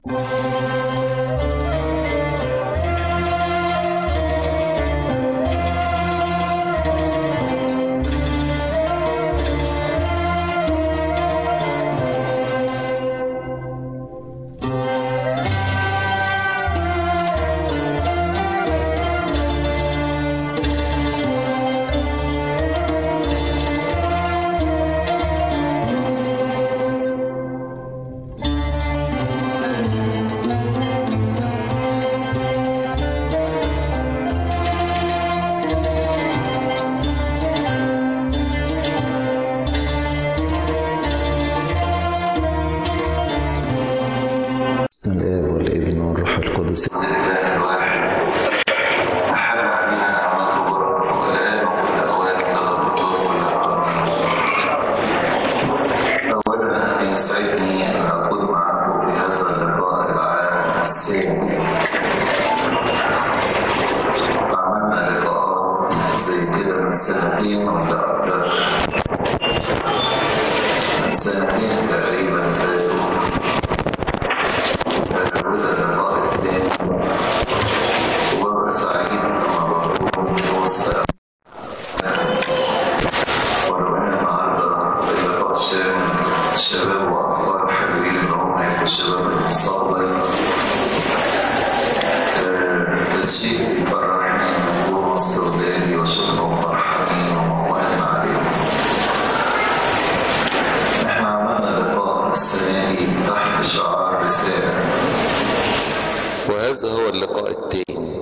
بسم الآب والابن والروح القدس الإله الواحد أحب علينا نعمته والآن وكل أوان لغة الدور أولا أن يسعدني أن أكون معكم في هذا اللقاء العام الثاني عملنا لقاءات زي كده من سنتين ولا أكتر من سنتين تقريبا فاتوا وده اللقاء الثاني وببقى سعيد لما بكون في وسط ولو ان النهارده اللقاء شامل شباب واطفال حابين ان هم يبقوا شباب المستقبل آه، ده شيء يفرحني ان اكون وسط ولادي واشوفهم فرحانين وموافقين عليهم احنا عملنا لقاء السنه دي تحت شعار رساله وهذا هو اللقاء التاني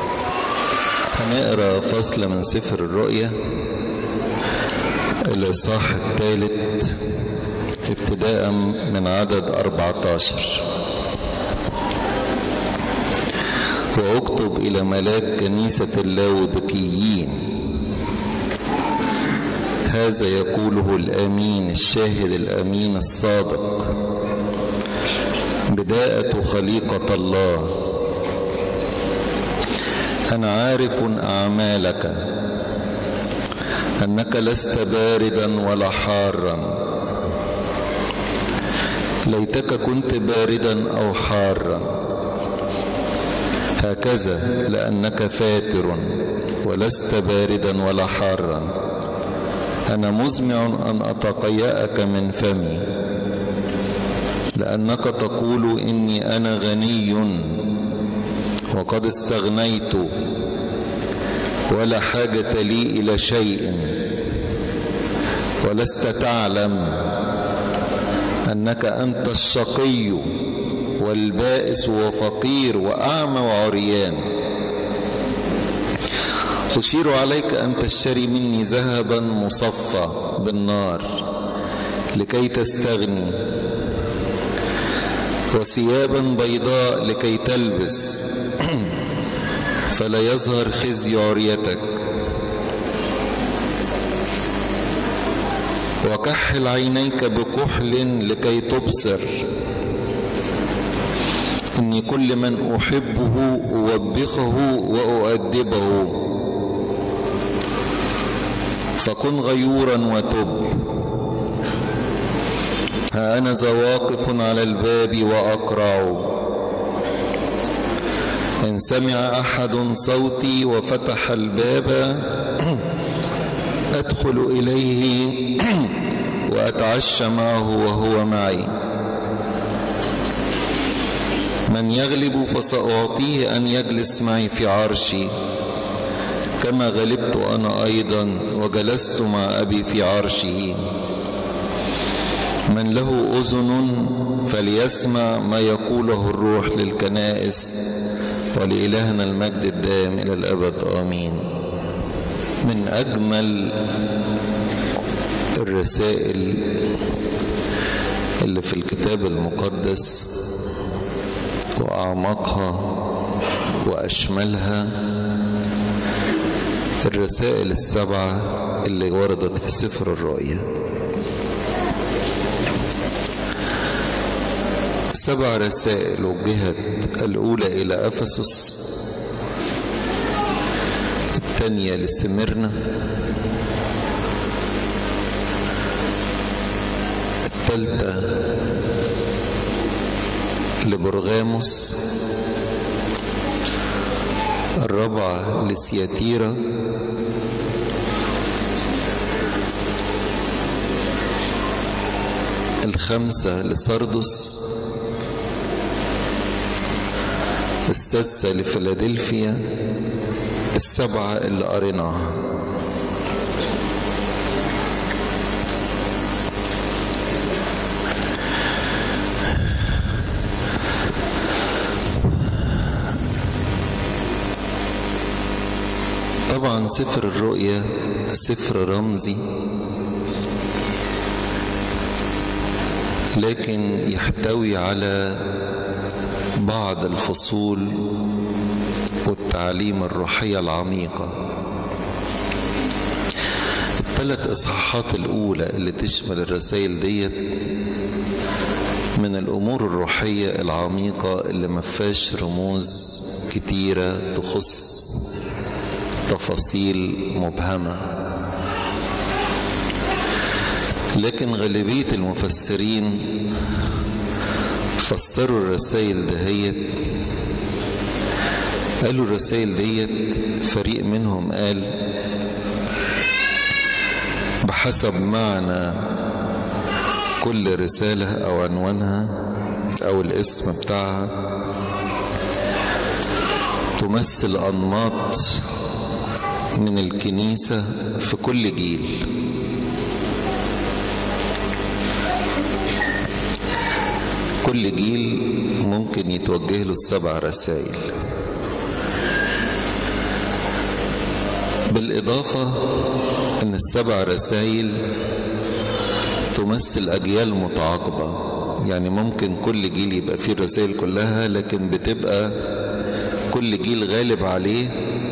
هنقرا فصل من سفر الرؤيا الإصحاح الثالث ابتداء من عدد 14 واكتب إلى ملاك كنيسة اللاودقيين هذا يقوله الأمين الشاهد الأمين الصادق بداءة خليقة الله أنا عارف أعمالك أنك لست باردا ولا حارا ليتك كنت باردا أو حارا هكذا لأنك فاتر ولست باردا ولا حارا أنا مزمع أن أتقيأك من فمي لأنك تقول إني أنا غني وقد استغنيت ولا حاجة لي إلى شيء ولست تعلم أنك أنت الشقي والبائس وفقير وأعمى وعريان أشير عليك أن تشتري مني ذهبا مصفى بالنار لكي تستغني وثيابا بيضاء لكي تلبس فلا يظهر خزي عريتك وكحل عينيك بكحل لكي تبصر إني كل من أحبه أوبخه وأؤدبه فكن غيورا وتب ها أنا ذا واقف على الباب وأقرع إن سمع أحد صوتي وفتح الباب أدخل إليه وأتعشى معه وهو معي من يغلب فسأعطيه أن يجلس معي في عرشي كما غلبت أنا أيضا وجلست مع أبي في عرشه من له أذن فليسمع ما يقوله الروح للكنائس ولإلهنا المجد الدائم إلى الأبد آمين من أجمل الرسائل اللي في الكتاب المقدس وأعمقها وأشملها الرسائل السبعة اللي وردت في سفر الرؤيا سبع رسائل وجهت الأولى إلى أفسس الثانية لسمرنا الثالثة لبرغاموس الرابعة لسياتيرا الخامسة لسردس السادسة لفيلادلفيا السبعة اللي قريناها طبعا سفر الرؤيا سفر رمزي لكن يحتوي على بعض الفصول والتعاليم الروحية العميقة الثلاث إصحاحات الأولى اللي تشمل الرسائل ديت من الأمور الروحية العميقة اللي ما فيهاش رموز كتيرة تخص تفاصيل مبهمة لكن غالبية المفسرين فسروا الرسائل دهيت قالوا الرسائل ديت فريق منهم قال بحسب معنى كل رسالة أو عنوانها أو الاسم بتاعها تمثل أنماط من الكنيسة في كل جيل كل جيل ممكن يتوجه له السبع رسائل بالإضافة أن السبع رسائل تمثل أجيال متعاقبة يعني ممكن كل جيل يبقى فيه الرسائل كلها لكن بتبقى كل جيل غالب عليه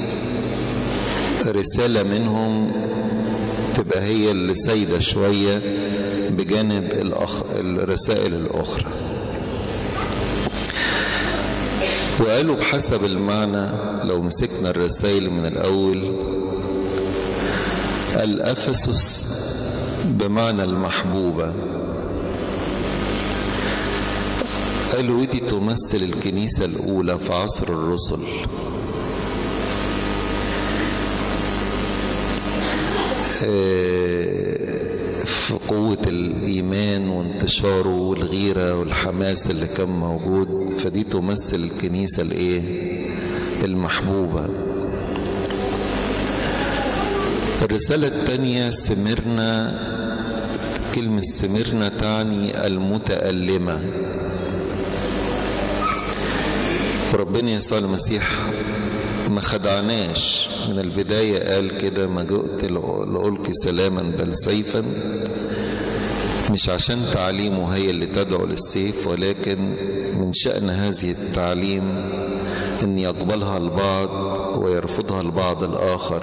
رسالة منهم تبقى هي اللي سايدة شوية بجانب الأخ... الرسائل الأخرى وقالوا بحسب المعنى لو مسكنا الرسائل من الأول الأفسس بمعنى المحبوبة قالوا دي تمثل الكنيسة الأولى في عصر الرسل في قوة الإيمان وانتشاره والغيرة والحماس اللي كان موجود فدي تمثل الكنيسة الإيه؟ المحبوبة الرسالة الثانية سمرنا كلمة سمرنا تعني المتألمة وربنا يسوع المسيح ما خدعناش من البداية قال كده ما جئت لألقي سلاما بل سيفا مش عشان تعليمه هي اللي تدعو للسيف ولكن من شأن هذه التعليم أن يقبلها البعض ويرفضها البعض الآخر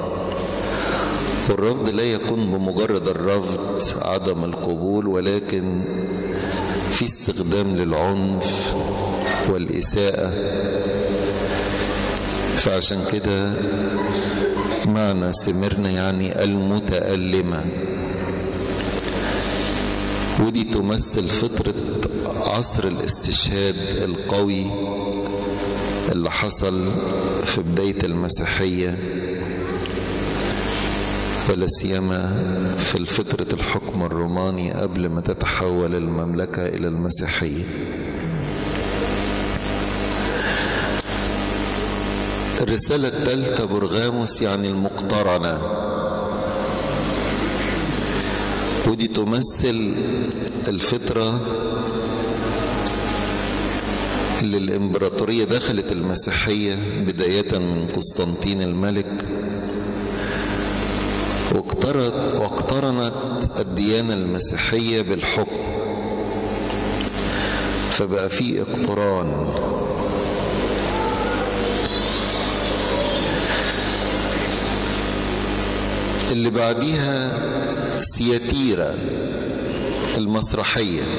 والرفض لا يكون بمجرد الرفض عدم القبول ولكن في استخدام للعنف والإساءة فعشان كده معنى سمرنا يعني المتألمة ودي تمثل فترة عصر الاستشهاد القوي اللي حصل في بداية المسيحية ولا سيما في فترة الحكم الروماني قبل ما تتحول المملكة إلى المسيحية الرسالة الثالثة برغاموس يعني المقترنة ودي تمثل الفترة اللي الإمبراطورية دخلت المسيحية بداية من قسطنطين الملك واقترت واقترنت الديانة المسيحية بالحكم فبقى في اقتران اللي بعديها سياتيرا المسرحية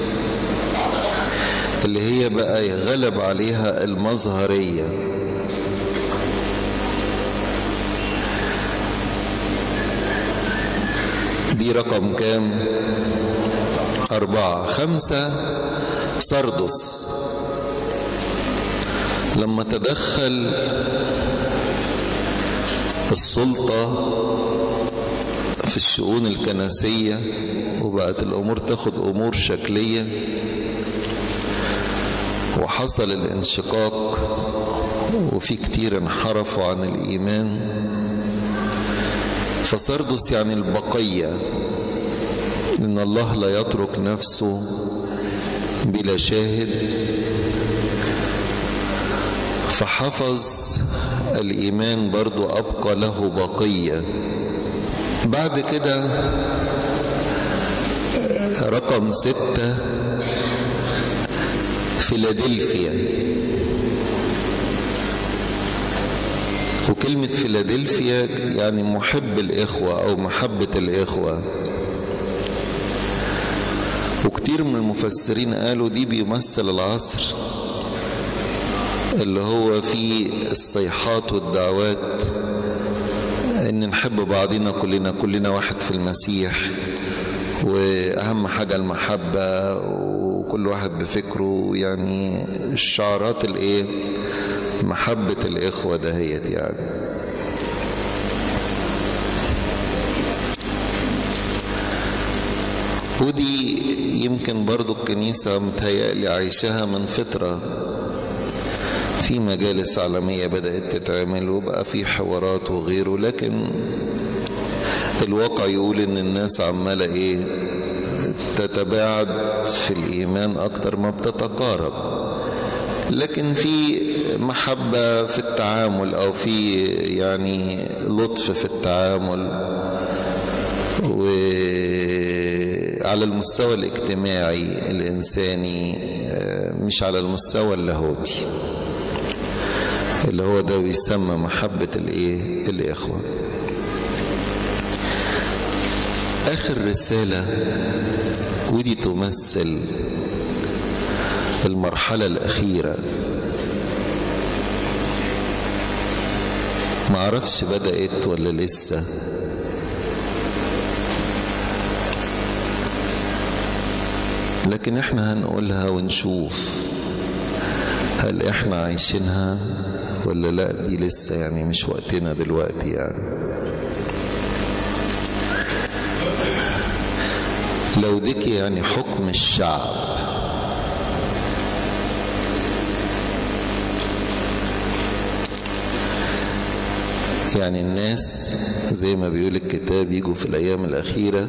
اللي هي بقى غلب عليها المظهرية دي رقم كام أربعة خمسة سردس لما تدخل السلطة في الشؤون الكنسية وبقت الأمور تاخد أمور شكلية وحصل الانشقاق وفي كتير انحرفوا عن الإيمان فسردس يعني البقية إن الله لا يترك نفسه بلا شاهد فحفظ الإيمان برضو أبقى له بقية بعد كده رقم ستة فيلادلفيا وكلمة فيلادلفيا يعني محب الإخوة أو محبة الإخوة وكتير من المفسرين قالوا دي بيمثل العصر اللي هو فيه الصيحات والدعوات ان نحب بعضنا كلنا كلنا واحد في المسيح واهم حاجه المحبه وكل واحد بفكره يعني الشعارات الايه محبه الاخوه دهيت يعني ودي يمكن برضو الكنيسة متهيألي عايشها من فترة في مجالس عالمية بدأت تتعمل وبقى في حوارات وغيره لكن الواقع يقول ان الناس عمالة ايه تتباعد في الايمان اكتر ما بتتقارب لكن في محبة في التعامل او في يعني لطف في التعامل وعلى المستوى الاجتماعي الانساني مش على المستوى اللاهوتي اللي هو ده بيسمى محبة الايه الاخوة اخر رسالة ودي تمثل المرحلة الاخيرة معرفش بدأت ولا لسه لكن احنا هنقولها ونشوف هل احنا عايشينها ولا لا دي لسه يعني مش وقتنا دلوقتي يعني لو ديك يعني حكم الشعب يعني الناس زي ما بيقول الكتاب يجوا في الأيام الأخيرة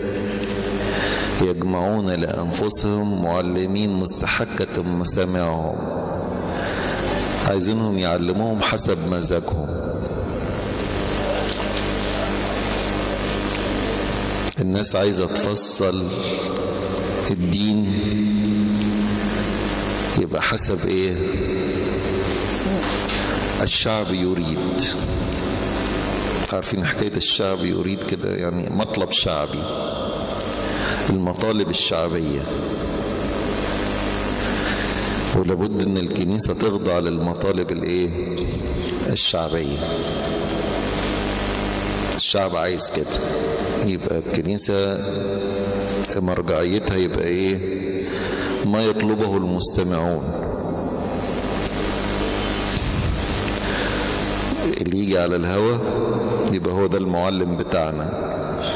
يجمعون لأنفسهم معلمين مستحكة مسامعهم عايزينهم يعلموهم حسب مزاجهم الناس عايزة تفصل الدين يبقى حسب ايه الشعب يريد عارفين حكاية الشعب يريد كده يعني مطلب شعبي المطالب الشعبية ولابد ان الكنيسة تخضع للمطالب الايه الشعبية الشعب عايز كده يبقى الكنيسة مرجعيتها يبقى ايه ما يطلبه المستمعون اللي يجي على الهوى يبقى هو ده المعلم بتاعنا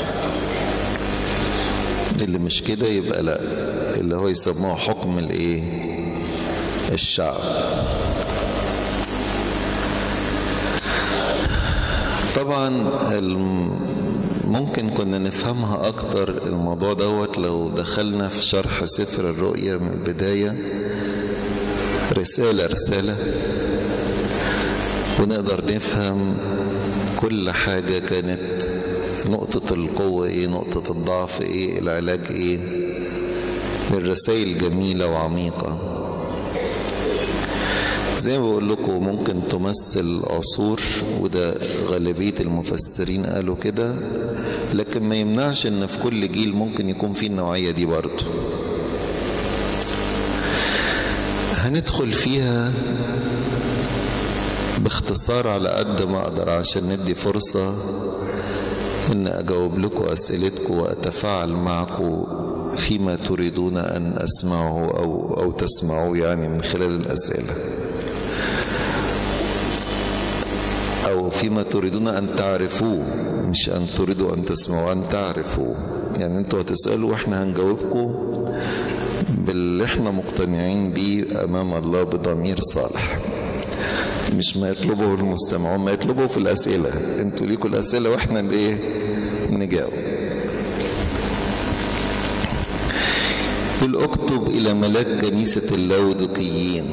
اللي مش كده يبقى لا اللي هو يسموه حكم الايه الشعب طبعا ممكن كنا نفهمها اكتر الموضوع دوت لو دخلنا في شرح سفر الرؤيا من البداية رسالة رسالة ونقدر نفهم كل حاجة كانت نقطة القوة ايه نقطة الضعف ايه العلاج ايه الرسائل جميلة وعميقة زي ما بقول لكم ممكن تمثل عصور وده غالبية المفسرين قالوا كده لكن ما يمنعش ان في كل جيل ممكن يكون في النوعية دي برضو هندخل فيها باختصار على قد ما اقدر عشان ندي فرصة ان اجاوب لكم اسئلتكم واتفاعل معكم فيما تريدون أن أسمعه أو, أو تسمعوه يعني من خلال الأسئلة أو فيما تريدون أن تعرفوه مش أن تريدوا أن تسمعوا أن تعرفوه يعني أنتوا هتسألوا وإحنا هنجاوبكم باللي إحنا مقتنعين بيه أمام الله بضمير صالح مش ما يطلبه المستمعون ما يطلبه في الأسئلة أنتوا ليكوا الأسئلة وإحنا إيه نجاوب يقول اكتب إلى ملاك كنيسة اللودقيين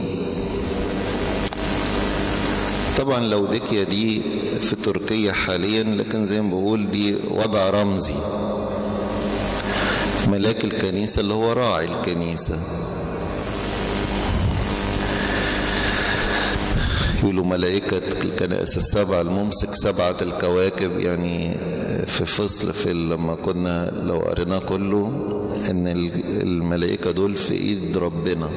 طبعا لوديكيا دي في تركيا حاليا لكن زي ما بقول دي وضع رمزي ملاك الكنيسة اللي هو راعي الكنيسة يقولوا ملائكة الكنائس السبع الممسك سبعة الكواكب يعني في فصل في لما كنا لو قريناه كله ان الملائكة دول في ايد ربنا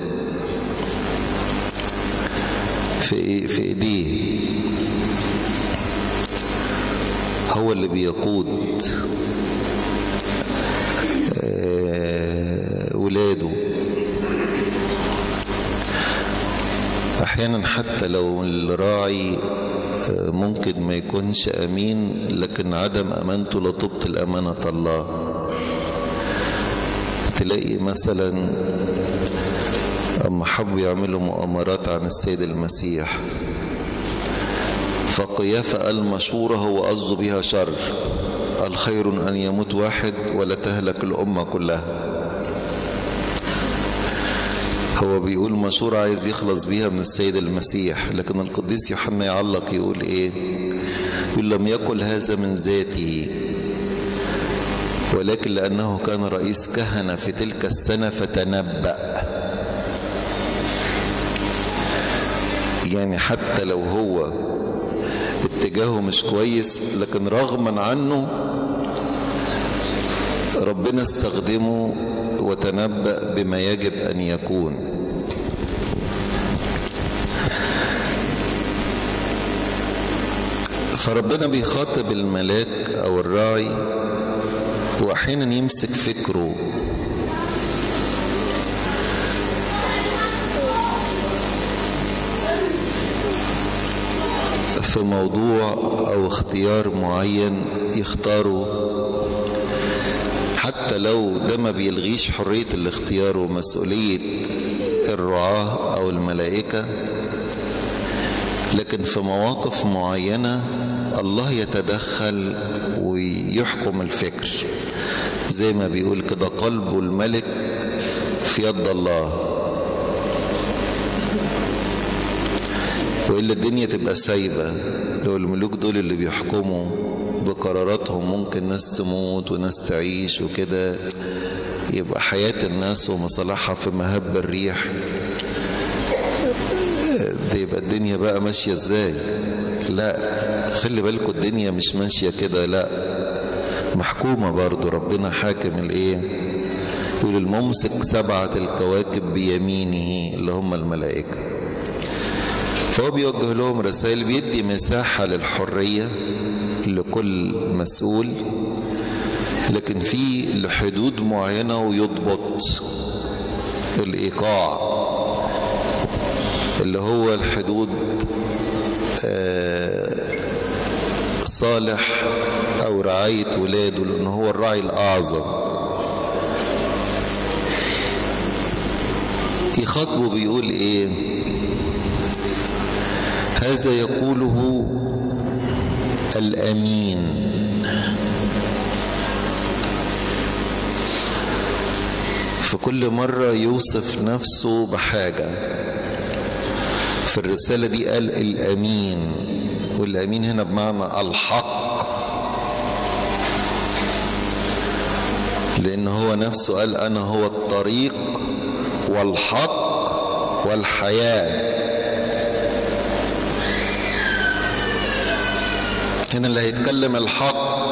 في في ايديه هو اللي بيقود ولاده احيانا حتى لو الراعي ممكن ما يكونش امين لكن عدم امانته لا تبطل امانه الله تلاقي مثلا اما حبوا يعملوا مؤامرات عن السيد المسيح فقيافة قال مشورة هو قصده بها شر قال خير أن يموت واحد ولا تهلك الأمة كلها هو بيقول مشورة عايز يخلص بيها من السيد المسيح لكن القديس يوحنا يعلق يقول ايه يقول لم يقل هذا من ذاته ولكن لأنه كان رئيس كهنة في تلك السنة فتنبأ يعني حتى لو هو اتجاهه مش كويس لكن رغما عنه ربنا استخدمه وتنبأ بما يجب أن يكون فربنا بيخاطب الملاك أو الراعي وأحيانا يمسك فكره في موضوع أو اختيار معين يختاره حتى لو ده ما بيلغيش حرية الاختيار ومسؤولية الرعاة أو الملائكة لكن في مواقف معينة الله يتدخل ويحكم الفكر زي ما بيقول كده قلب الملك في يد الله وإلا الدنيا تبقى سايبة لو الملوك دول اللي بيحكموا بقراراتهم ممكن ناس تموت وناس تعيش وكده يبقى حياة الناس ومصالحها في مهب الريح دي يبقى الدنيا بقى ماشية ازاي لا خلي بالكم الدنيا مش ماشية كده لا محكومة برضو ربنا حاكم الايه يقول الممسك سبعة الكواكب بيمينه اللي هم الملائكة فهو بيوجه لهم رسائل بيدي مساحة للحرية لكل مسؤول لكن في لحدود معينة ويضبط الإيقاع اللي هو الحدود صالح أو رعاية ولاده لأن هو الراعي الأعظم يخاطبه بيقول إيه هذا يقوله الامين في كل مره يوصف نفسه بحاجه في الرساله دي قال الامين والامين هنا بمعنى الحق لان هو نفسه قال انا هو الطريق والحق والحياه هنا اللي هيتكلم الحق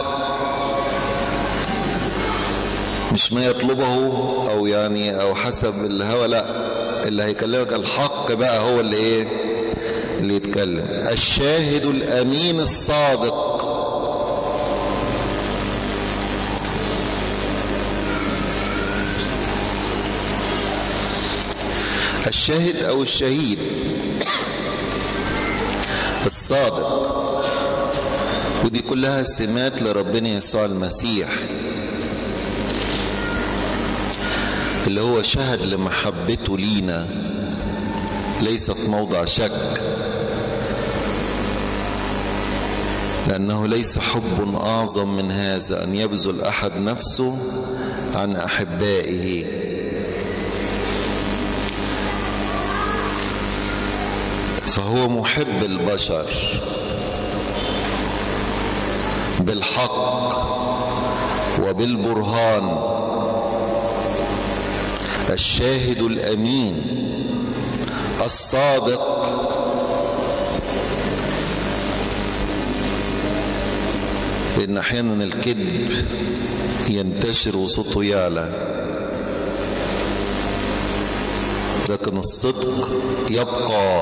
مش ما يطلبه او يعني او حسب الهوى لا اللي هيكلمك الحق بقى هو اللي ايه اللي يتكلم الشاهد الامين الصادق الشاهد او الشهيد الصادق ودي كلها سمات لربنا يسوع المسيح اللي هو شهد لمحبته لينا ليست موضع شك لأنه ليس حب أعظم من هذا أن يبذل أحد نفسه عن أحبائه فهو محب البشر بالحق وبالبرهان الشاهد الامين الصادق لان احيانا الكذب ينتشر وصوته يعلى لكن الصدق يبقى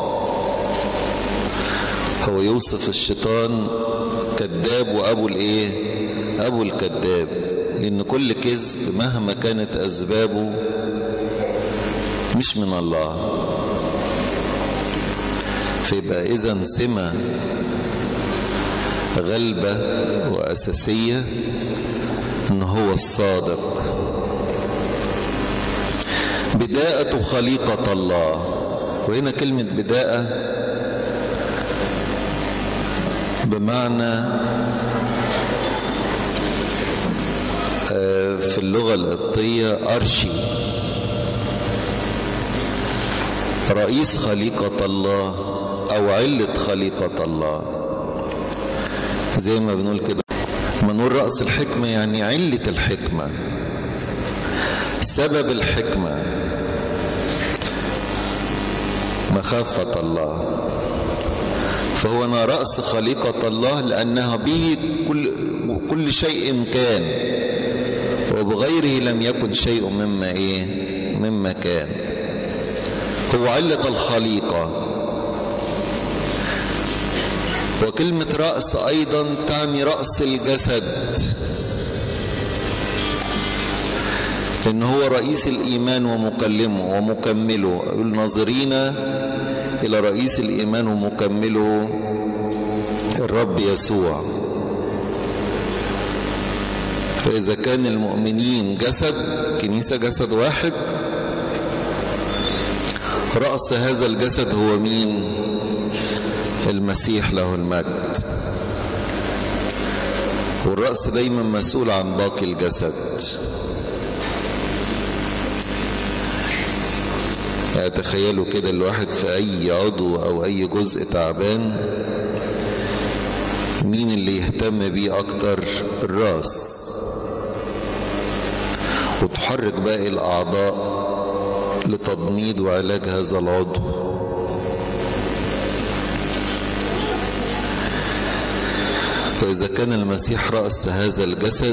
هو يوصف الشيطان كذاب وابو الايه ابو الكذاب لان كل كذب مهما كانت اسبابه مش من الله فيبقى اذا سمه غلبه واساسيه ان هو الصادق بداءة خليقة الله وهنا كلمة بداءة بمعنى في اللغة القبطية أرشي رئيس خليقة الله أو علة خليقة الله زي ما بنقول كده ما نقول رأس الحكمة يعني علة الحكمة سبب الحكمة مخافة الله فهو أنا رأس خليقة الله لأنها به كل, كل شيء كان وبغيره لم يكن شيء مما إيه مما كان هو علة الخليقة وكلمة رأس أيضا تعني رأس الجسد لأن هو رئيس الإيمان ومكلمه ومكمله الناظرين إلى رئيس الإيمان ومكمله الرب يسوع فإذا كان المؤمنين جسد كنيسة جسد واحد رأس هذا الجسد هو مين المسيح له المجد والرأس دايما مسؤول عن باقي الجسد يعني تخيلوا كده الواحد في أي عضو أو أي جزء تعبان مين اللي يهتم بيه أكتر الراس وتحرك باقي الأعضاء لتضميد وعلاج هذا العضو فإذا كان المسيح رأس هذا الجسد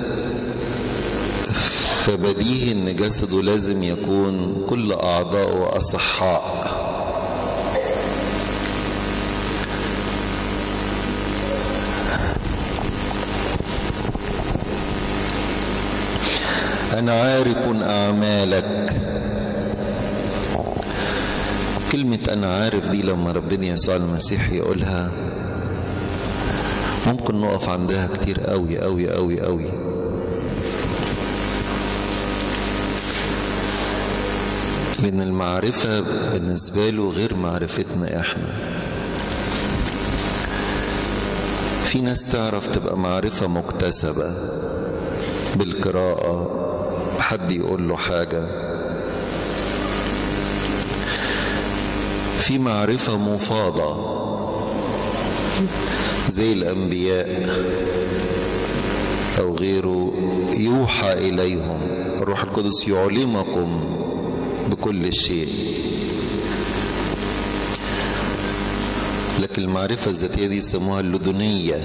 فبديهي ان جسده لازم يكون كل اعضائه اصحاء انا عارف اعمالك كلمة أنا عارف دي لما ربنا يسوع المسيح يقولها ممكن نقف عندها كتير قوي قوي قوي قوي لأن المعرفة بالنسبة له غير معرفتنا إحنا في ناس تعرف تبقى معرفة مكتسبة بالقراءة حد يقول له حاجة في معرفة مفاضة زي الأنبياء أو غيره يوحى إليهم الروح القدس يعلمكم بكل شيء لكن المعرفة الذاتية دي يسموها اللدنية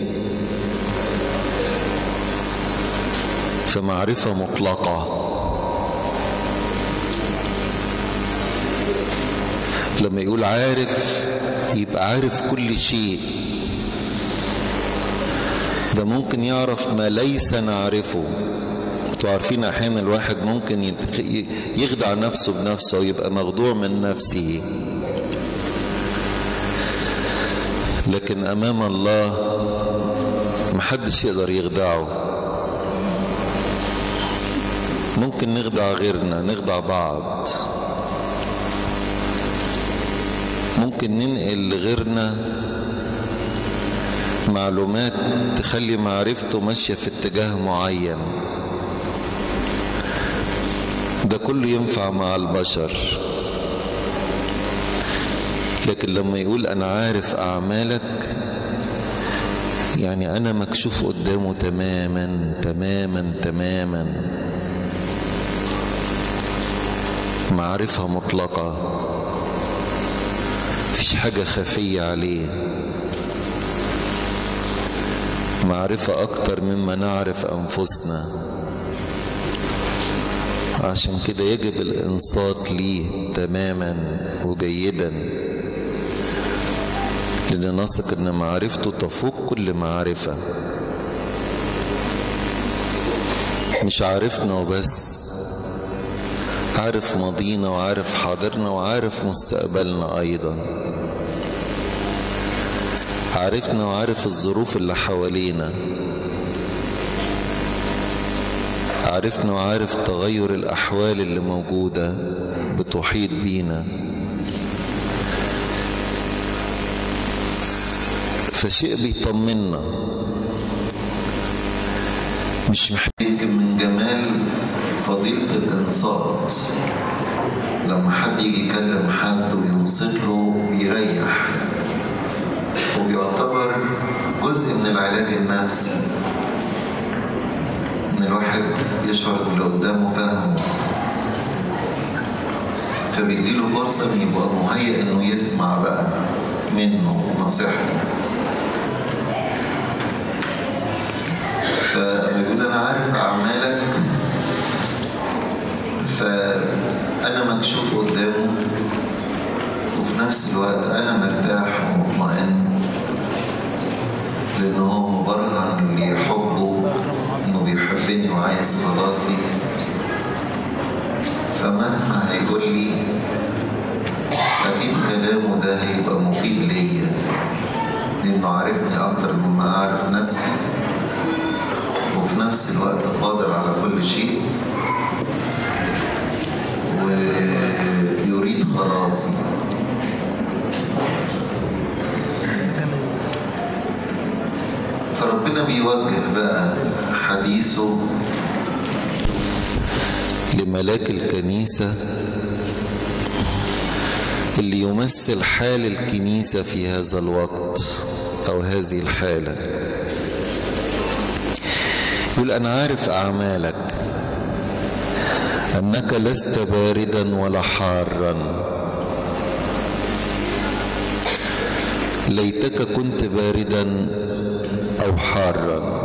فمعرفة مطلقة لما يقول عارف يبقى عارف كل شيء ده ممكن يعرف ما ليس نعرفه انتوا عارفين احيانا الواحد ممكن يتخ- يخدع نفسه بنفسه ويبقى مخدوع من نفسه لكن امام الله محدش يقدر يخدعه ممكن نخدع غيرنا نخدع بعض ممكن ننقل لغيرنا معلومات تخلي معرفته ماشية في اتجاه معين ده كله ينفع مع البشر لكن لما يقول انا عارف اعمالك يعني انا مكشوف قدامه تماما تماما تماما معرفة مطلقة مفيش حاجة خفية عليه معرفة أكتر مما نعرف أنفسنا عشان كده يجب الإنصات ليه تماما وجيدا لنثق أن معرفته تفوق كل معرفة مش عارفنا وبس عارف ماضينا وعارف حاضرنا وعارف مستقبلنا أيضا عارفنا وعارف الظروف اللي حوالينا عارفنا وعارف تغير الأحوال اللي موجودة بتحيط بينا فشيء بيطمنا مش محتاج من جمال فضيلة الإنصات لما حد يجي يكلم حد وينصت له بيريح وبيعتبر جزء من العلاج النفسي ان الواحد يشعر ان اللي قدامه فاهمه فبيديله فرصة ان يبقى مهيئ انه يسمع بقى منه نصيحته فلما يقول انا عارف اعمالك فانا مكشوف قدامه وفي نفس الوقت انا مرتاح ومطمئن لان هو مبرهن اللي يحبه انه بيحبني وعايز خلاصي فمهما هيقول لي اكيد كلامه ده هيبقى مفيد ليا لانه عارفني اكتر مما اعرف نفسي وفي نفس الوقت قادر على كل شيء ويريد خلاصي فربنا بيوجه بقى حديثه لملاك الكنيسة اللي يمثل حال الكنيسة في هذا الوقت أو هذه الحالة يقول أنا عارف أعمالك أنك لست باردا ولا حارا ليتك كنت باردا أو حارا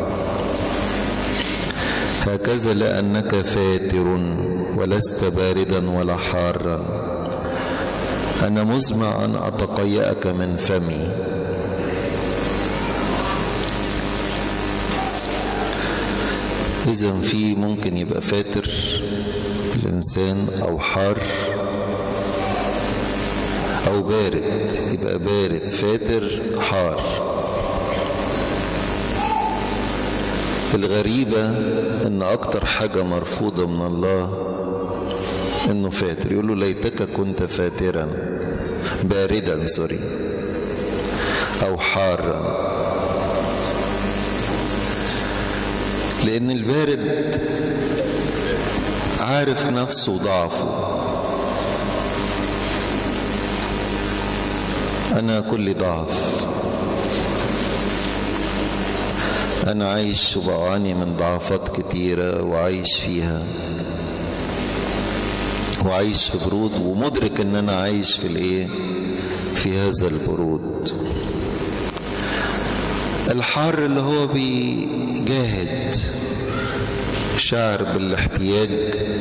هكذا لأنك فاتر ولست باردا ولا حارا أنا مزمع أن أتقيأك من فمي إذا في ممكن يبقى فاتر الإنسان أو حار أو بارد يبقى بارد فاتر حار الغريبة إن أكتر حاجة مرفوضة من الله إنه فاتر يقول له ليتك كنت فاترا باردا سوري أو حارا لأن البارد عارف نفسه وضعفه أنا كل ضعف أنا عايش وبعاني من ضعفات كتيرة وعايش فيها وعايش في برود ومدرك إن أنا عايش في الإيه؟ في هذا البرود الحار اللي هو بيجاهد شعر بالاحتياج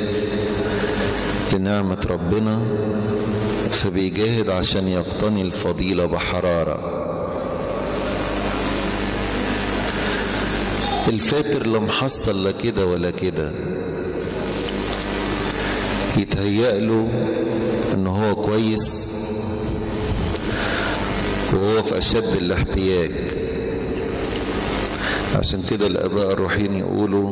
لنعمة ربنا فبيجاهد عشان يقتني الفضيلة بحرارة الفاتر لا محصل لا كده ولا كده يتهيأ له ان هو كويس وهو في اشد الاحتياج عشان كده الاباء الروحيين يقولوا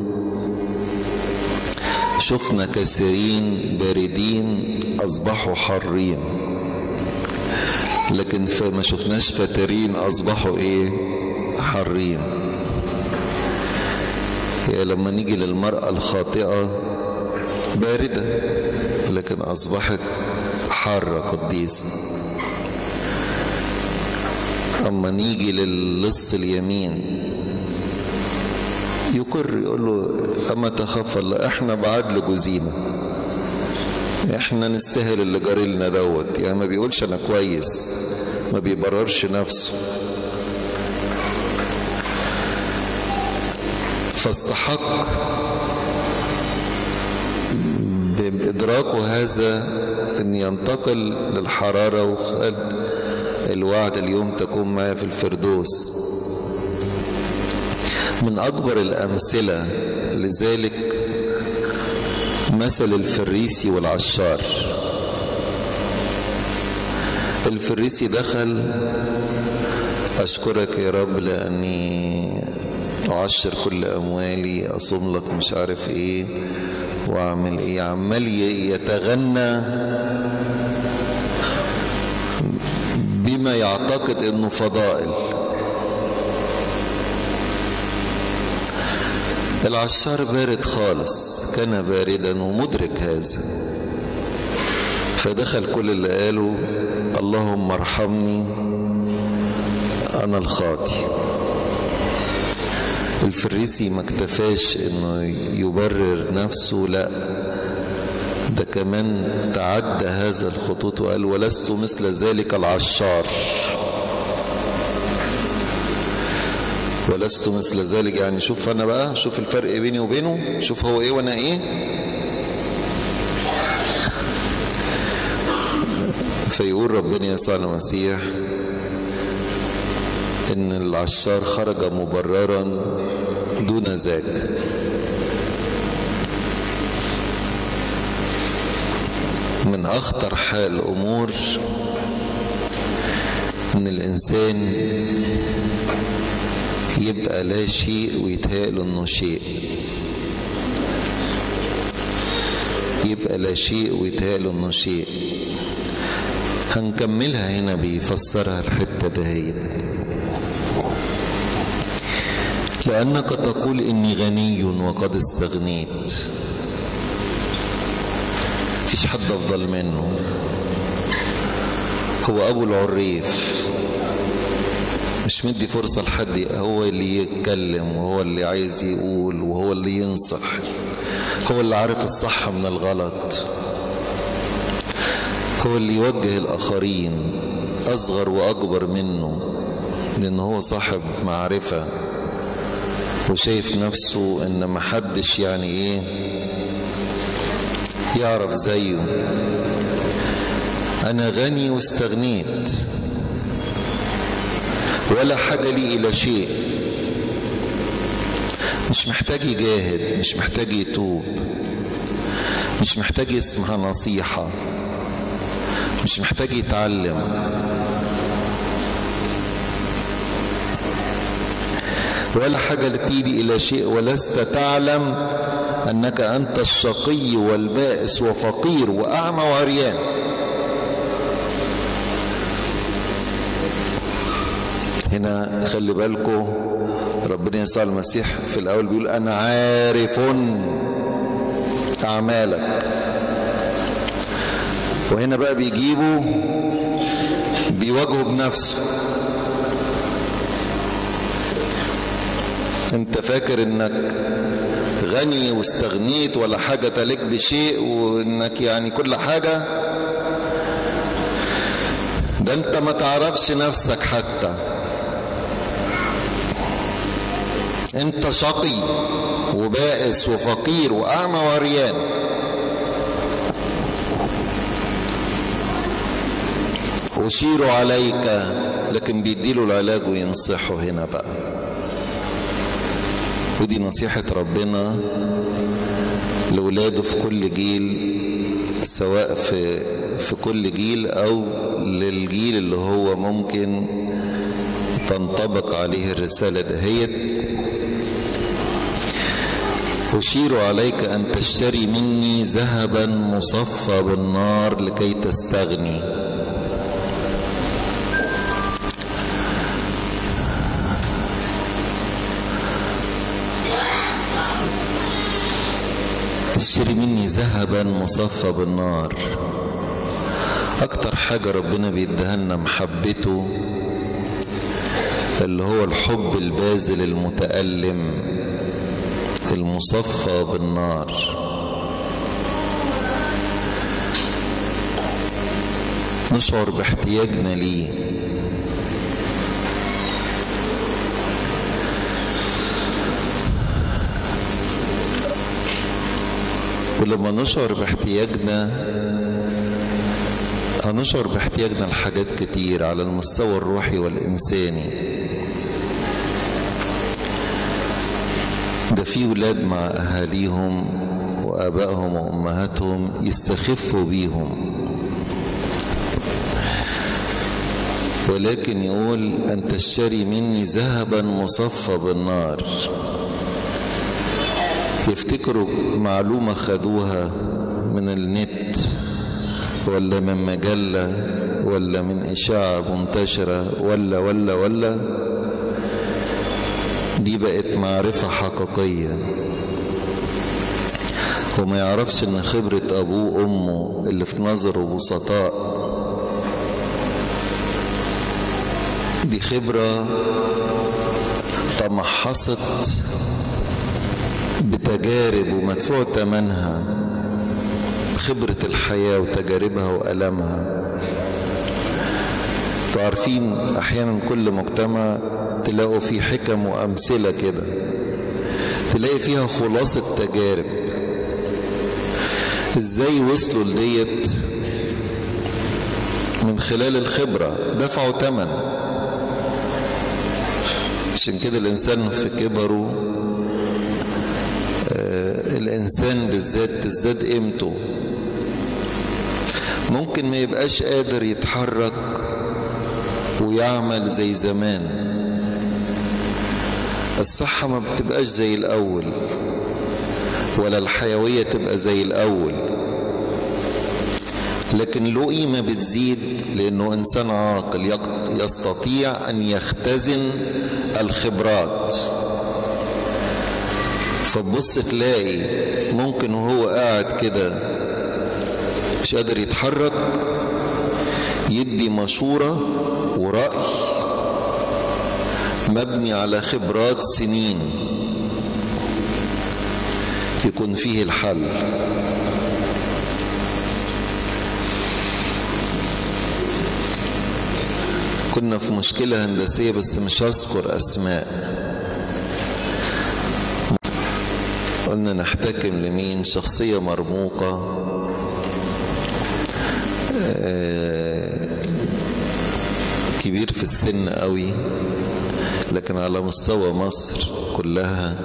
شفنا كثيرين باردين اصبحوا حارين لكن فما شفناش فاترين اصبحوا ايه حارين يا لما نيجي للمرأة الخاطئة باردة لكن أصبحت حارة قديسة أما نيجي للص اليمين يقر يقول له أما تخاف الله إحنا بعد لجزيمة إحنا نستاهل اللي جاري لنا دوت يعني ما بيقولش أنا كويس ما بيبررش نفسه فاستحق بإدراكه هذا أن ينتقل للحرارة وقال الوعد اليوم تكون معي في الفردوس من أكبر الأمثلة لذلك مثل الفريسي والعشار الفريسي دخل أشكرك يا رب لأني أعشر كل أموالي أصوم لك مش عارف إيه وأعمل إيه عمال يتغنى بما يعتقد إنه فضائل العشار بارد خالص كان باردا ومدرك هذا فدخل كل اللي قاله اللهم ارحمني أنا الخاطي الفريسي ما اكتفاش انه يبرر نفسه لا ده كمان تعدى هذا الخطوط وقال ولست مثل ذلك العشار ولست مثل ذلك يعني شوف انا بقى شوف الفرق بيني وبينه شوف هو ايه وانا ايه فيقول ربنا يسوع المسيح ان العشار خرج مبررا دون ذاك من اخطر حال الامور ان الانسان يبقى لا شيء ويتهيأ انه شيء يبقى لا شيء ويتهيأ انه شيء هنكملها هنا بيفسرها الحته دهيت لأنك تقول إني غني وقد استغنيت فيش حد أفضل منه هو أبو العريف مش مدي فرصة لحد هو اللي يتكلم وهو اللي عايز يقول وهو اللي ينصح هو اللي عارف الصح من الغلط هو اللي يوجه الآخرين أصغر وأكبر منه لأن هو صاحب معرفة وشايف نفسه ان محدش يعني ايه يعرف زيه انا غني واستغنيت ولا حاجة لي الى شيء مش محتاج يجاهد مش محتاج يتوب مش محتاج يسمع نصيحة مش محتاج يتعلم ولا حاجة لتيجي إلى شيء ولست تعلم أنك أنت الشقي والبائس وفقير وأعمى وعريان هنا خلي بالكم ربنا يسوع المسيح في الأول بيقول أنا عارف أعمالك وهنا بقى بيجيبوا بيواجهوا بنفسه انت فاكر انك غني واستغنيت ولا حاجة تلك بشيء وانك يعني كل حاجة ده انت ما تعرفش نفسك حتى انت شقي وبائس وفقير واعمى وعريان أشير عليك لكن بيديله العلاج وينصحه هنا بقى ودي نصيحة ربنا لولاده في كل جيل سواء في في كل جيل او للجيل اللي هو ممكن تنطبق عليه الرسالة دهيت أشير عليك أن تشتري مني ذهبا مصفى بالنار لكي تستغني تشتري مني ذهبا مصفى بالنار اكتر حاجة ربنا بيديها لنا محبته اللي هو الحب البازل المتألم المصفى بالنار نشعر باحتياجنا ليه ولما نشعر باحتياجنا هنشعر باحتياجنا لحاجات كتير على المستوى الروحي والإنساني ده في ولاد مع أهاليهم وآبائهم وأمهاتهم يستخفوا بيهم ولكن يقول أن تشتري مني ذهبا مصفى بالنار يفتكروا معلومة خدوها من النت ولا من مجلة ولا من إشاعة منتشرة ولا ولا ولا دي بقت معرفة حقيقية وما يعرفش ان خبرة ابوه وامه اللي في نظره بسطاء دي خبرة تمحصت بتجارب ومدفوع ثمنها خبرة الحياة وتجاربها وألمها تعرفين أحيانا كل مجتمع تلاقوا فيه حكم وأمثلة كده تلاقي فيها خلاصة تجارب ازاي وصلوا لديت من خلال الخبرة دفعوا تمن عشان كده الإنسان في كبره آه الإنسان بالذات تزداد قيمته ممكن ما يبقاش قادر يتحرك ويعمل زي زمان الصحة ما بتبقاش زي الأول ولا الحيوية تبقى زي الأول لكن له قيمة بتزيد لأنه إنسان عاقل يستطيع أن يختزن الخبرات فتبص تلاقي ممكن وهو قاعد كده مش قادر يتحرك يدي مشورة ورأي مبني على خبرات سنين يكون فيه الحل كنا في مشكلة هندسية بس مش هذكر أسماء قلنا نحتكم لمين شخصية مرموقة كبير في السن قوي لكن على مستوى مصر كلها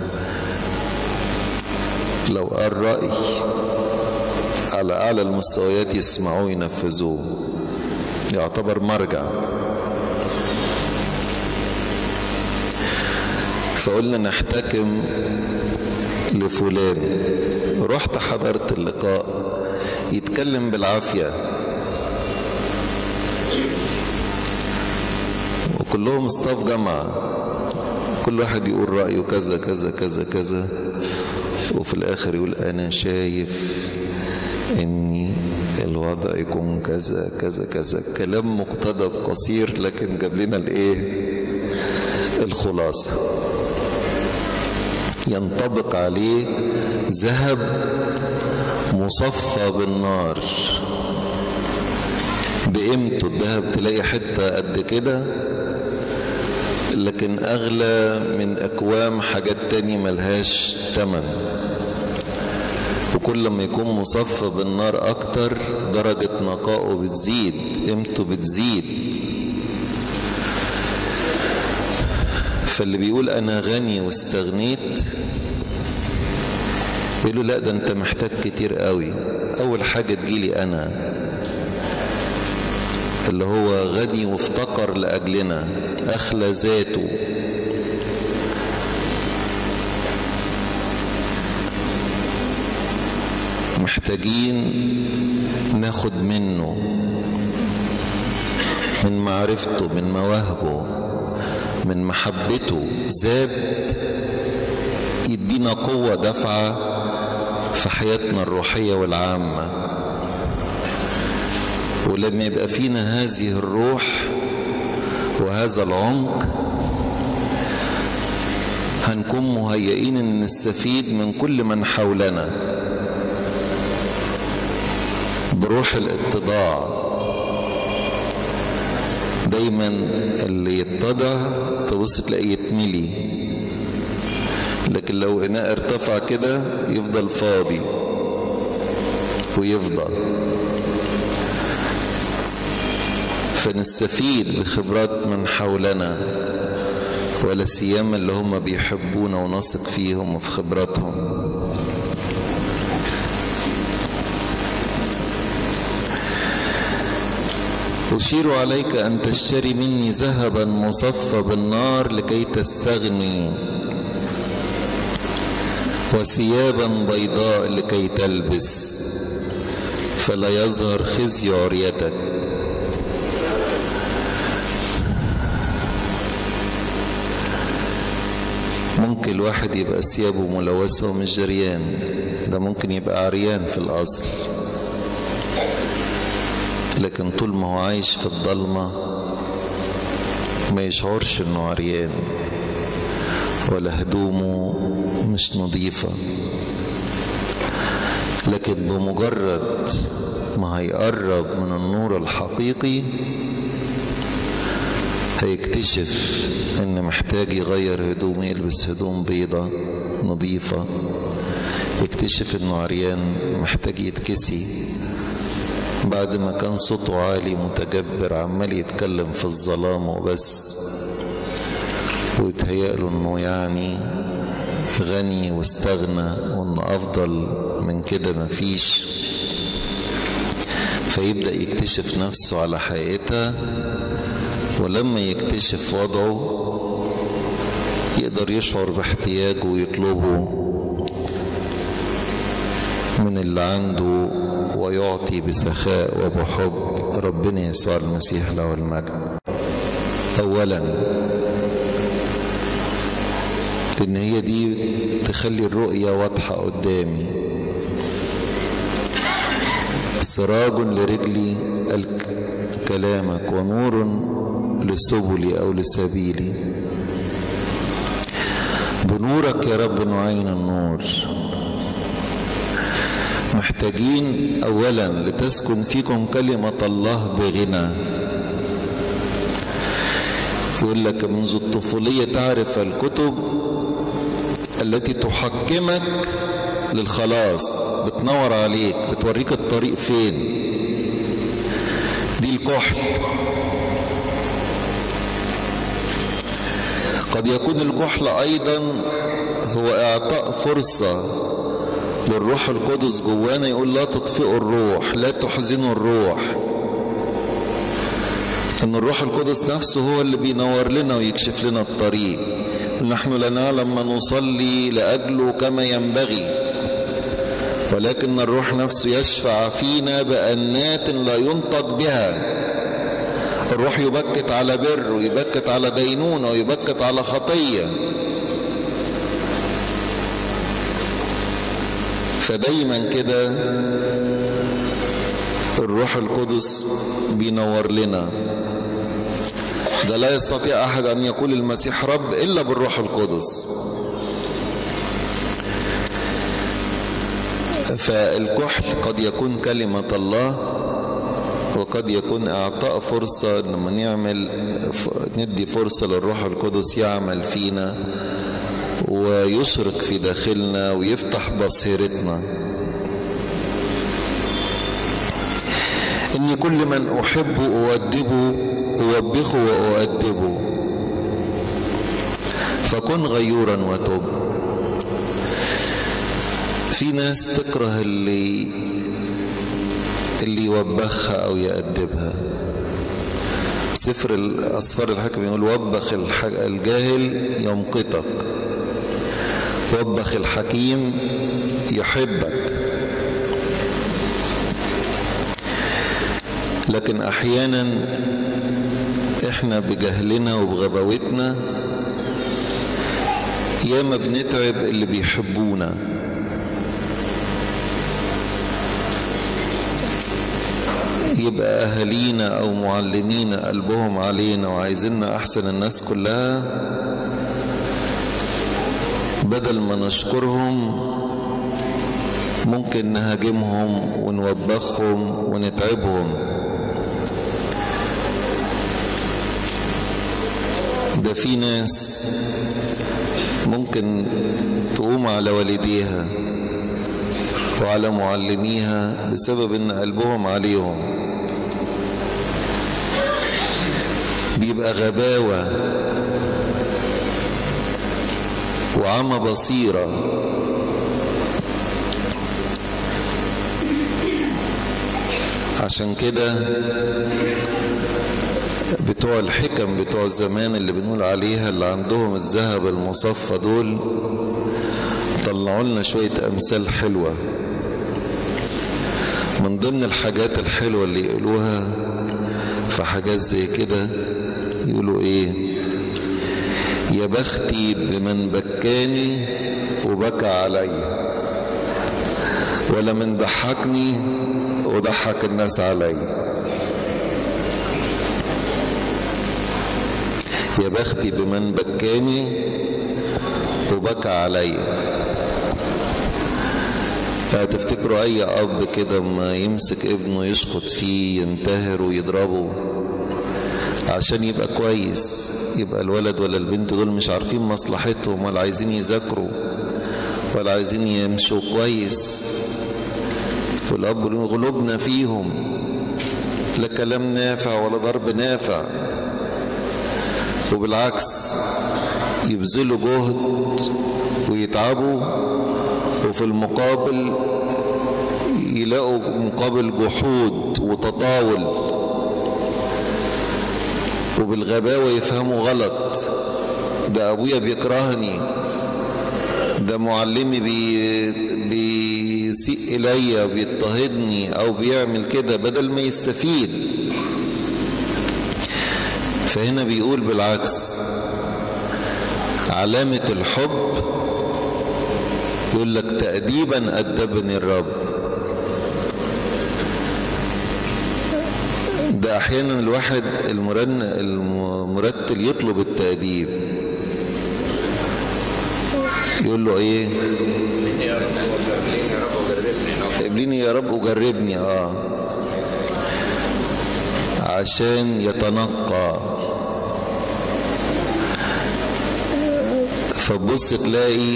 لو قال رأي على أعلى المستويات يسمعوه ينفذوه يعتبر مرجع فقلنا نحتكم لفلان رحت حضرت اللقاء يتكلم بالعافية وكلهم استاف جامعة كل واحد يقول رأيه كذا كذا كذا كذا وفي الآخر يقول أنا شايف إني الوضع يكون كذا كذا كذا كلام مقتضب قصير لكن جاب لنا الإيه الخلاصة ينطبق عليه ذهب مصفى بالنار بقيمته الذهب تلاقي حتة قد كده لكن أغلى من أكوام حاجات تاني ملهاش تمن وكل ما يكون مصفى بالنار أكتر درجة نقائه بتزيد قيمته بتزيد فاللي بيقول انا غني واستغنيت يقول له لا ده انت محتاج كتير قوي اول حاجة تجيلي انا اللي هو غني وافتقر لاجلنا اخلى ذاته محتاجين ناخد منه من معرفته من مواهبه من محبته زاد يدينا قوة دفعة في حياتنا الروحية والعامة ولما يبقى فينا هذه الروح وهذا العمق هنكون مهيئين ان نستفيد من كل من حولنا بروح الاتضاع دايما اللي يتضع تبص تلاقيه يتملي لكن لو اناء ارتفع كده يفضل فاضي ويفضى فنستفيد بخبرات من حولنا ولا سيما اللي هم بيحبونا ونثق فيهم وفي خبراتهم أشير عليك أن تشتري مني ذهبا مصفى بالنار لكي تستغني وثيابا بيضاء لكي تلبس فلا يظهر خزي عريتك ممكن الواحد يبقى ثيابه ملوثة ومش جريان ده ممكن يبقى عريان في الأصل لكن طول ما هو عايش في الضلمة ما يشعرش انه عريان ولا هدومه مش نظيفة لكن بمجرد ما هيقرب من النور الحقيقي هيكتشف ان محتاج يغير هدومه يلبس هدوم بيضة نظيفة يكتشف انه عريان محتاج يتكسي بعد ما كان صوته عالي متجبر عمال يتكلم في الظلام وبس ويتهيأله انه يعني غني واستغنى وانه افضل من كده مفيش فيبدأ يكتشف نفسه على حقيقتها ولما يكتشف وضعه يقدر يشعر باحتياجه ويطلبه من اللي عنده ويعطي بسخاء وبحب ربنا يسوع المسيح له المجد اولا لان هي دي تخلي الرؤيه واضحه قدامي سراج لرجلي كلامك ونور لسبلي او لسبيلي بنورك يا رب نعين النور محتاجين اولا لتسكن فيكم كلمه الله بغنى يقول لك منذ الطفوليه تعرف الكتب التي تحكمك للخلاص بتنور عليك بتوريك الطريق فين دي الكحل قد يكون الكحل ايضا هو اعطاء فرصه للروح القدس جوانا يقول لا تطفئوا الروح لا تحزنوا الروح ان الروح القدس نفسه هو اللي بينور لنا ويكشف لنا الطريق نحن لا نعلم ما نصلي لاجله كما ينبغي ولكن الروح نفسه يشفع فينا بأنات لا ينطق بها الروح يبكت على بر ويبكت على دينونة ويبكت على خطية فدايما كده الروح القدس بينور لنا ده لا يستطيع احد ان يقول المسيح رب الا بالروح القدس فالكحل قد يكون كلمة الله وقد يكون اعطاء فرصة لما نعمل ندي فرصة للروح القدس يعمل فينا ويشرق في داخلنا ويفتح بصيرتنا اني كل من احب اؤدبه اوبخه واؤدبه فكن غيورا وتب في ناس تكره اللي اللي يوبخها او يأدبها سفر الأصفار الحكم يقول وبخ الجاهل يمقتك وبخ الحكيم يحبك لكن احيانا احنا بجهلنا وبغباوتنا ياما بنتعب اللي بيحبونا يبقى اهالينا او معلمينا قلبهم علينا وعايزيننا احسن الناس كلها بدل ما نشكرهم ممكن نهاجمهم ونوبخهم ونتعبهم ده في ناس ممكن تقوم على والديها وعلى معلميها بسبب ان قلبهم عليهم بيبقى غباوة وعمى بصيرة عشان كده بتوع الحكم بتوع الزمان اللي بنقول عليها اللي عندهم الذهب المصفى دول طلعوا لنا شوية أمثال حلوة من ضمن الحاجات الحلوة اللي يقولوها في حاجات زي كده يقولوا ايه يا بختي بمن بكاني وبكى علي ولا من ضحكني وضحك الناس علي يا بختي بمن بكاني وبكى علي فتفتكروا اي اب كده ما يمسك ابنه يشخط فيه ينتهر ويضربه عشان يبقى كويس يبقى الولد ولا البنت دول مش عارفين مصلحتهم ولا عايزين يذاكروا ولا عايزين يمشوا كويس والاب غلوبنا فيهم لا كلام نافع ولا ضرب نافع وبالعكس يبذلوا جهد ويتعبوا وفي المقابل يلاقوا مقابل جحود وتطاول وبالغباوة يفهموا غلط ده أبويا بيكرهني ده معلمي بي بيسيء إلي بيضطهدني أو بيعمل كده بدل ما يستفيد فهنا بيقول بالعكس علامة الحب يقول لك تأديبا أدبني الرب ده أحيانا الواحد المرن المرتل يطلب التأديب يقول له إيه قبليني يا رب وجربني اه عشان يتنقى فتبص تلاقي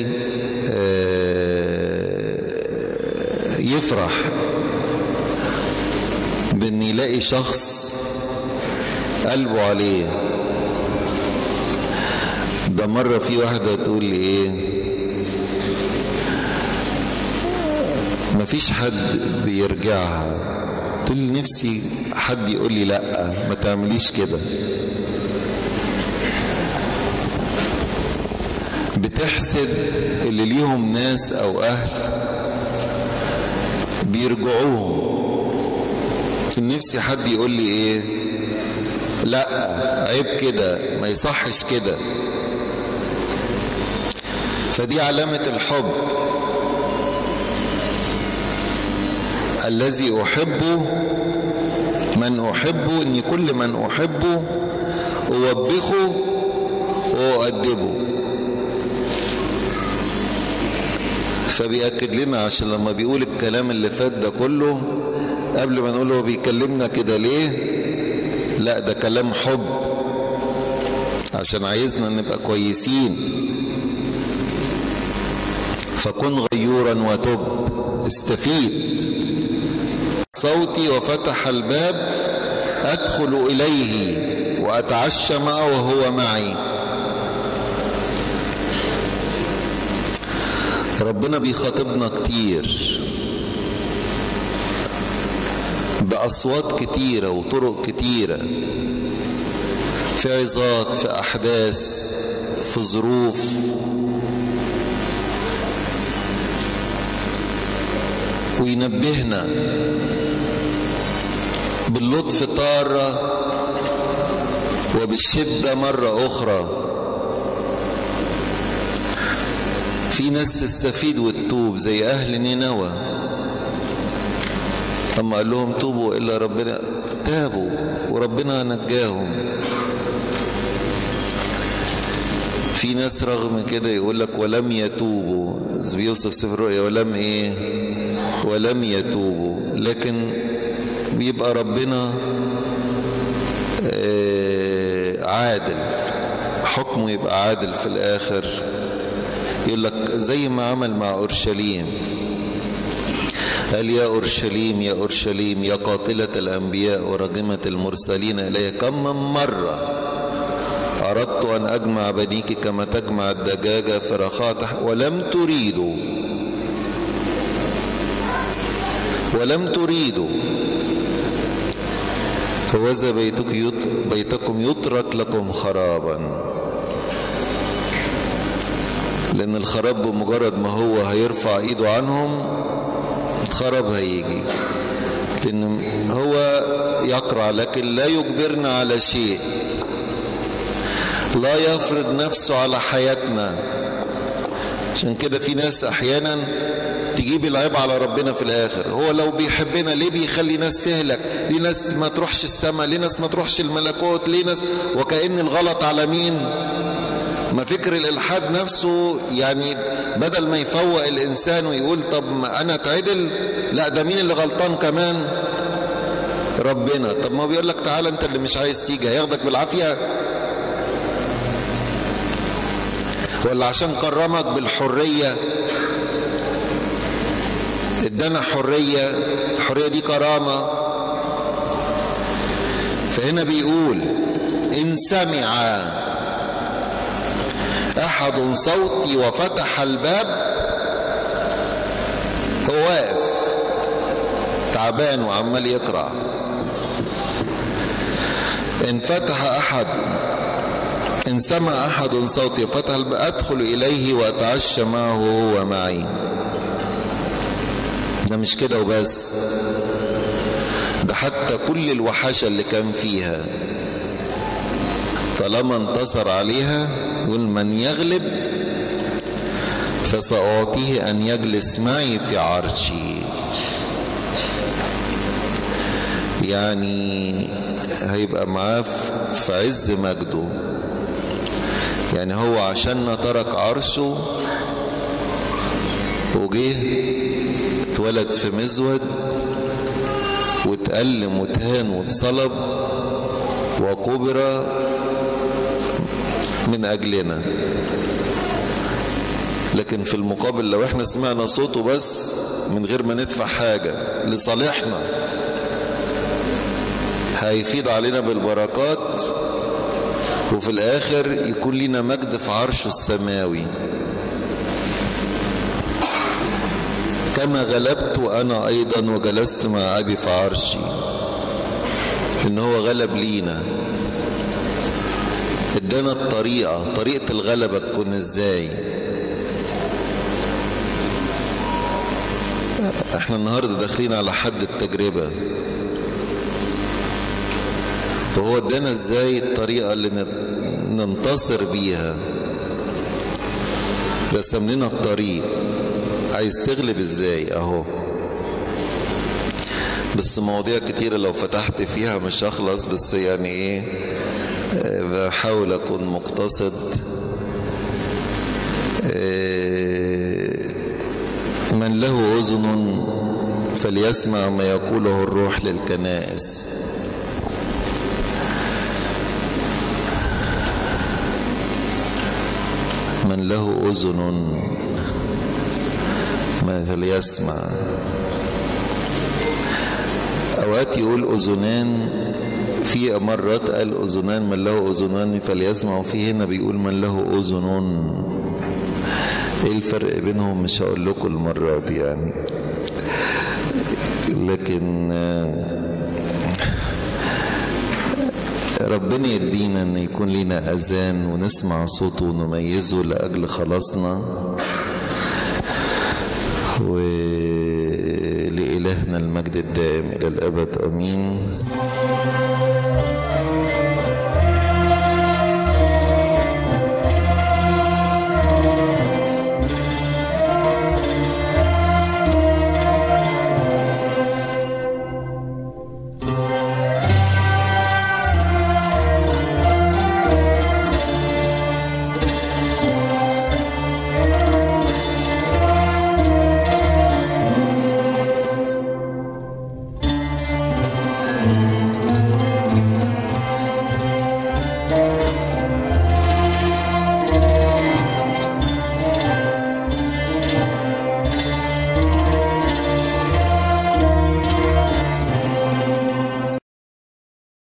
يفرح بان يلاقي شخص قلبه عليه ده مرة في واحدة تقول لي ايه مفيش حد بيرجعها تقول لي نفسي حد يقول لي لا ما تعمليش كده بتحسد اللي ليهم ناس او اهل بيرجعوهم نفسي حد يقول لي ايه لا عيب كده ما يصحش كده فدي علامة الحب الذي أحبه من أحبه إني كل من أحبه أوبخه وأؤدبه فبيأكد لنا عشان لما بيقول الكلام اللي فات ده كله قبل ما نقول هو بيكلمنا كده ليه لا ده كلام حب عشان عايزنا نبقى كويسين فكن غيورا وتب استفيد صوتي وفتح الباب ادخل اليه واتعشى معه وهو معي ربنا بيخاطبنا كتير بأصوات كتيرة وطرق كتيرة في عظات في أحداث في ظروف وينبهنا باللطف طارة وبالشدة مرة أخرى في ناس تستفيد وتتوب زي أهل نينوى أما قال لهم توبوا إلا ربنا تابوا وربنا نجاهم في ناس رغم كده يقول لك ولم يتوبوا بيوصف سفر الرؤيا ولم ايه ولم يتوبوا لكن بيبقى ربنا عادل حكمه يبقى عادل في الاخر يقول لك زي ما عمل مع اورشليم قال يا اورشليم يا اورشليم يا قاتله الانبياء وراجمه المرسلين الي كم من مره اردت ان اجمع بنيك كما تجمع الدجاجه فرخات ولم تريدوا ولم تريدوا فوذا بيتك يط... بيتكم يترك لكم خرابا لان الخراب بمجرد ما هو هيرفع ايده عنهم الخراب هيجي لان هو يقرع لكن لا يجبرنا على شيء لا يفرض نفسه على حياتنا عشان كده في ناس احيانا تجيب العيب على ربنا في الاخر هو لو بيحبنا ليه بيخلي ناس تهلك ليه ناس ما تروحش السماء ليه ناس ما تروحش الملكوت ليه ناس وكأن الغلط على مين ما فكر الالحاد نفسه يعني بدل ما يفوق الانسان ويقول طب ما انا اتعدل لا ده مين اللي غلطان كمان ربنا طب ما بيقول لك تعالى انت اللي مش عايز تيجي هياخدك بالعافيه ولا عشان كرمك بالحريه ادانا حريه الحريه دي كرامه فهنا بيقول ان سمع احد صوتي وفتح الباب هو واقف تعبان وعمال يقرا ان فتح احد ان سمع احد صوتي وفتح الباب ادخل اليه واتعشى معه هو معي ده مش كده وبس ده حتى كل الوحشة اللي كان فيها طالما انتصر عليها يقول من يغلب فسأعطيه أن يجلس معي في عرشي يعني هيبقى معاه في عز مجده يعني هو عشان ترك عرشه وجه اتولد في مزود واتألم واتهان واتصلب وكبر من أجلنا لكن في المقابل لو احنا سمعنا صوته بس من غير ما ندفع حاجة لصالحنا هيفيد علينا بالبركات وفي الآخر يكون لنا مجد في عرشه السماوي كما غلبت أنا أيضا وجلست مع أبي في عرشي إن هو غلب لينا ادانا الطريقة طريقة الغلبة تكون ازاي احنا النهاردة داخلين على حد التجربة وهو ادانا ازاي الطريقة اللي ننتصر بيها رسم لنا الطريق عايز تغلب ازاي اهو بس مواضيع كتيرة لو فتحت فيها مش هخلص بس يعني ايه بحاول اكون مقتصد من له اذن فليسمع ما يقوله الروح للكنائس من له اذن ما فليسمع اوقات يقول اذنان في مرات قال اذنان من له اذنان فليسمع وفي هنا بيقول من له اذن ايه الفرق بينهم مش هقول لكم المرة دي يعني لكن ربنا يدينا ان يكون لنا اذان ونسمع صوته ونميزه لاجل خلاصنا و